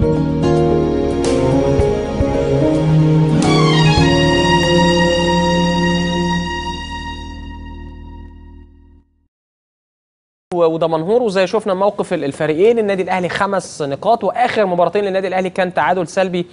ودمنهور وزي شفنا موقف الفريقين النادي الاهلي خمس نقاط واخر مباراتين للنادي الاهلي كان تعادل سلبي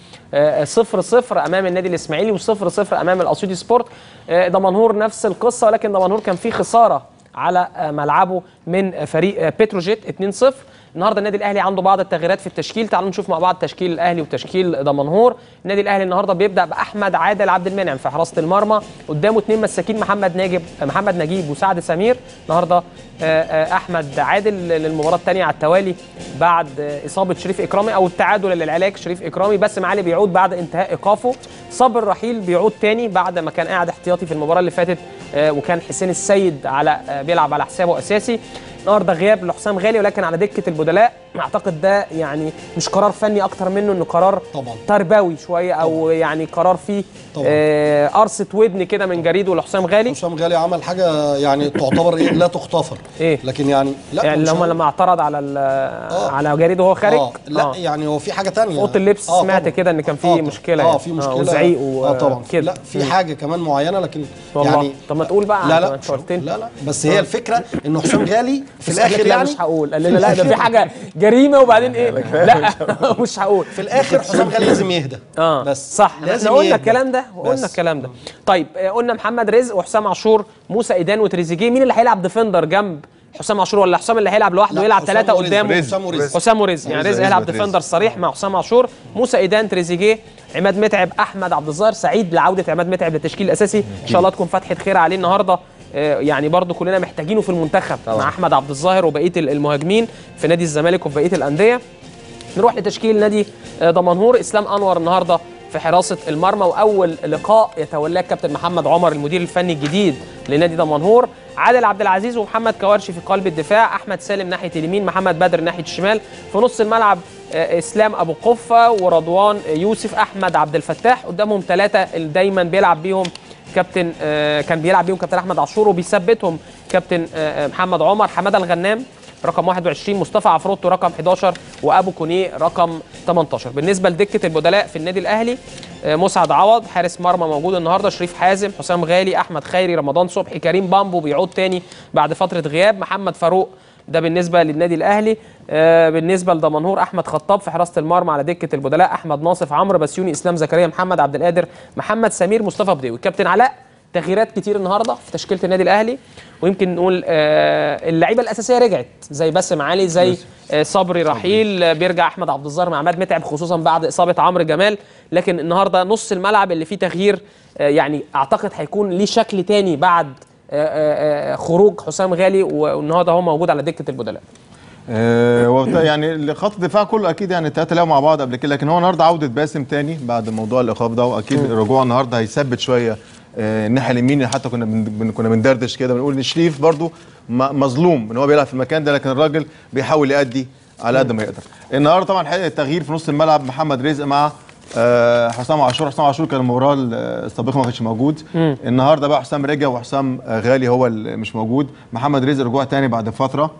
0 0 امام النادي الاسماعيلي و0 0 امام الاسيوطي سبورت آه، دمنهور نفس القصه ولكن دمنهور كان فيه خساره على آه، ملعبه من فريق آه، بتروجيت 2 0 النهارده النادي الاهلي عنده بعض التغييرات في التشكيل تعالوا نشوف مع بعض تشكيل الاهلي وتشكيل دمنهور النادي الاهلي النهارده بيبدا باحمد عادل عبد المنعم في حراسه المرمى قدامه اثنين مساكين محمد ناجب محمد نجيب وسعد سمير النهارده آه، آه، احمد عادل للمباراه الثانيه على التوالي بعد آه، اصابه شريف اكرامي او التعادل للعلاج شريف اكرامي باسم علي بيعود بعد انتهاء ايقافه صابر رحيل بيعود تاني بعد ما كان قاعد احتياطي في المباراه اللي فاتت آه، وكان حسين السيد على آه، بيلعب على حسابه اساسي النهارده غياب لحسام غالي ولكن على دكه البدلاء اعتقد ده يعني مش قرار فني اكتر منه انه قرار طبعاً. تربوي شويه او يعني قرار فيه طبعاً. آه، قرصه ودن كده من جريده لحسام غالي حسام غالي عمل حاجه يعني تعتبر إيه لا تغتفر إيه؟ لكن يعني لا يعني مش اللي هم عارف. لما اعترض على ال- على جريده وهو خارج آه لا آه. يعني هو في حاجه تانية في اوضه اللبس آه سمعت طبعاً. كده ان كان في آه طبعاً. مشكله اه يعني. في مشكله وزعيق و- اه طبعا كده لا في حاجه كمان معينه لكن والله يعني طب ما تقول بقى لا ما لا انت قلت لي. لا لا بس هي الفكره انه حسام غالي في بس قال لك الاخر لا يعني مش هقول قال لنا لا ده في حاجه جريمه وبعدين ايه لا مش هقول في الاخر حسام غالي لازم يهدى اه بس صح لازم احنا قلنا يهدى. الكلام ده وقلنا بس. الكلام ده طيب آه، قلنا محمد رزق وحسام عاشور موسى ايدان وتريزيجيه مين اللي هيلعب ديفندر جنب حسام عاشور ولا حسام اللي هيلعب لوحده لا، يلعب حسام ثلاثه ورزق. قدامه حسام ورزق. حسام ورزق يعني رزق، رزق هيلعب رزق. ديفندر صريح مع حسام عاشور موسى ايدان تريزيجيه عماد متعب احمد عبد الظاهر سعيد لعوده عماد متعب للتشكيل الاساسي ان شاء الله تكون فتحه خير عليه النهارده آه، يعني برضو كلنا محتاجينه في المنتخب مع احمد عبد الظاهر وبقيه المهاجمين في نادي الزمالك وفي بقيه الانديه نروح لتشكيل نادي آه، دمنهور اسلام انور النهارده في حراسه المرمى واول لقاء يتولاه كابتن محمد عمر المدير الفني الجديد لنادي دمنهور عادل عبد العزيز ومحمد كوارشي في قلب الدفاع احمد سالم ناحيه اليمين محمد بدر ناحيه الشمال في نص الملعب آه، اسلام ابو قفه ورضوان يوسف احمد عبد الفتاح قدامهم ثلاثه اللي دايما بيلعب بيهم كابتن آه، كان بيلعب بيهم كابتن احمد عاشور وبيثبتهم كابتن آه، آه، محمد عمر حماده الغنام رقم 21 مصطفى عفروتو رقم 11 وابو كونيه رقم 18 بالنسبه لدكه البدلاء في النادي الاهلي آه، مسعد عوض حارس مرمى موجود النهارده شريف حازم حسام غالي احمد خيري رمضان صبحي كريم بامبو بيعود تاني بعد فتره غياب محمد فاروق ده بالنسبه للنادي الاهلي آه، بالنسبه لدمنهور احمد خطاب في حراسه المرمى على دكه البدلاء احمد ناصف عمرو بسيوني اسلام زكريا محمد عبد القادر محمد سمير مصطفى بديوي كابتن علاء تغييرات كتير النهارده في تشكيله النادي الاهلي ويمكن نقول آه، اللعيبه الاساسيه رجعت زي باسم علي زي آه، صبري رحيل آه، بيرجع احمد عبد الظاهر مع عماد متعب خصوصا بعد اصابه عمرو جمال لكن النهارده نص الملعب اللي فيه تغيير آه، يعني اعتقد هيكون ليه شكل تاني بعد آه، آه، آه، خروج حسام غالي والنهارده هو موجود على دكه البدلاء آه، هو بتا- يعني خط الدفاع كله اكيد يعني الثلاثه لعبوا مع بعض قبل كده لكن هو النهارده عوده باسم تاني بعد موضوع الايقاف ده واكيد رجوعه النهارده هيثبت شويه آه، الناحيه اليمين حتى كنا بن- بن- كنا بندردش كده بنقول ان شريف برضو م- مظلوم ان هو بيلعب في المكان ده لكن الراجل بيحاول يأدي على قد ما يقدر النهارده طبعا حقيقة التغيير في نص الملعب محمد رزق مع آه، حسام عاشور حسام عاشور كان المباراه السابقه ما كانش موجود النهارده بقى حسام رجع وحسام آه، غالي هو اللي مش موجود محمد رزق رجوع تاني بعد فتره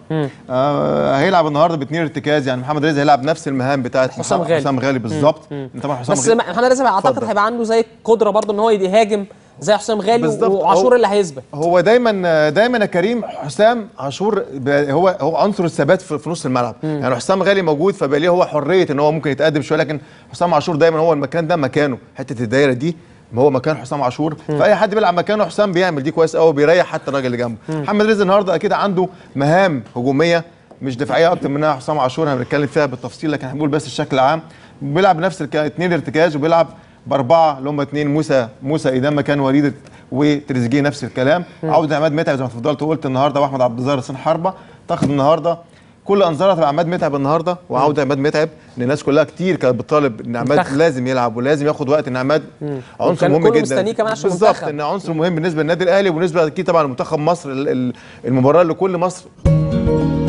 آه هيلعب النهارده باثنين ارتكاز يعني محمد رزق هيلعب نفس المهام بتاعت حسام محمد- غالي. حسام غالي بالظبط طبعا حسام بس غالي محمد رزق اعتقد اتفضل. هيبقى عنده زي قدره برضه ان هو يهاجم زي حسام غالي بالظبط. وعاشور هو- اللي هيثبت هو دايما دايما يا كريم حسام عاشور ب- هو هو عنصر الثبات في, في نص الملعب يعني حسام غالي موجود فبقى ليه هو حريه ان هو ممكن يتقدم شويه لكن حسام عاشور دايما هو المكان ده مكانه حته الدايره دي ما هو مكان حسام عاشور فاي حد بيلعب مكانه حسام بيعمل دي كويس قوي بيريح حتى الراجل اللي جنبه محمد رزق النهارده اكيد عنده مهام هجوميه مش دفاعيه اكتر منها حسام عاشور هنتكلم فيها بالتفصيل لكن هنقول بس الشكل العام بيلعب نفس الك- اتنين ارتكاز وبيلعب باربعه اللي هم اتنين موسى موسى ايدان مكان وليد وتريزيجيه نفس الكلام عوده عماد متعب زي ما اتفضلت وقلت النهارده واحمد عبد الظاهر حسين حربه تاخد النهارده كل انظارها تبقى عماد متعب النهارده وعوده عماد متعب ان الناس كلها كتير كانت بتطالب ان عماد منتخب. لازم يلعب ولازم ياخد وقت ان عماد عنصر وكان مهم كله جدا مستنيه كمان عشان بالظبط المنتخب. ان عنصر مهم بالنسبه للنادي الاهلي وبالنسبه اكيد طبعا لمنتخب مصر ال- ال- المباراه اللي كل مصر